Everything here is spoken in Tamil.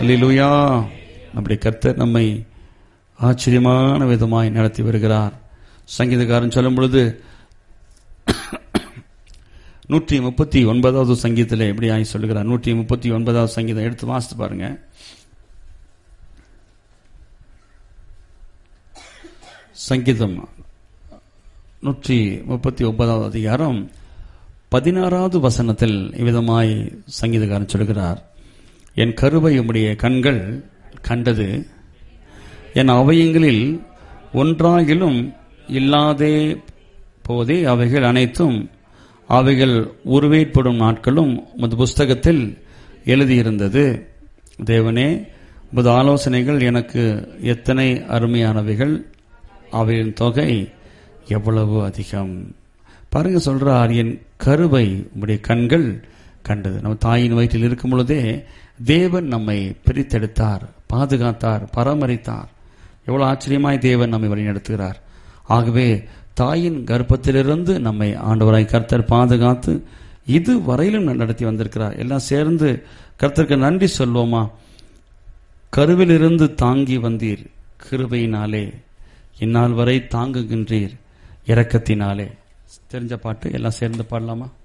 அல்லேலூயா நம்முடைய கர்த்தர் நம்மை ஆச்சரியமான விதமாய் நடத்தி வருகிறார் சங்கீதக்காரன் சொல்லும் பொழுது நூற்றி முப்பத்தி ஒன்பதாவது சங்கீதத்தில் எப்படி ஆகி சொல்லுகிறார் நூற்றி முப்பத்தி ஒன்பதாவது சங்கீதம் எடுத்து வாசித்து பாருங்க சங்கீதம் நூற்றி முப்பத்தி ஒன்பதாவது அதிகாரம் பதினாறாவது வசனத்தில் இவ்விதமாய் சங்கீதக்காரன் சொல்கிறார் என் கருவை உம்முடைய கண்கள் கண்டது என் அவயங்களில் ஒன்றாகிலும் இல்லாதே போதே அவைகள் அனைத்தும் அவைகள் உருவேற்படும் நாட்களும் உமது புஸ்தகத்தில் எழுதியிருந்தது தேவனே உமது ஆலோசனைகள் எனக்கு எத்தனை அருமையானவைகள் அவையின் தொகை எவ்வளவு அதிகம் பாருங்க சொல்றார் என் கருவை உம்முடைய கண்கள் கண்டது நம்ம தாயின் வயிற்றில் இருக்கும் பொழுதே தேவன் நம்மை பிரித்தெடுத்தார் பாதுகாத்தார் பராமரித்தார் எவ்வளவு ஆச்சரியமாய் தேவன் நம்மை வழிநடத்துகிறார் ஆகவே தாயின் கர்ப்பத்திலிருந்து நம்மை ஆண்டவராய் கர்த்தர் பாதுகாத்து இது வரையிலும் நடத்தி வந்திருக்கிறார் எல்லாம் சேர்ந்து கர்த்தருக்கு நன்றி சொல்வோமா கருவிலிருந்து தாங்கி வந்தீர் கிருபையினாலே இந்நாள் வரை தாங்குகின்றீர் இரக்கத்தினாலே தெரிஞ்ச பாட்டு எல்லாம் சேர்ந்து பாடலாமா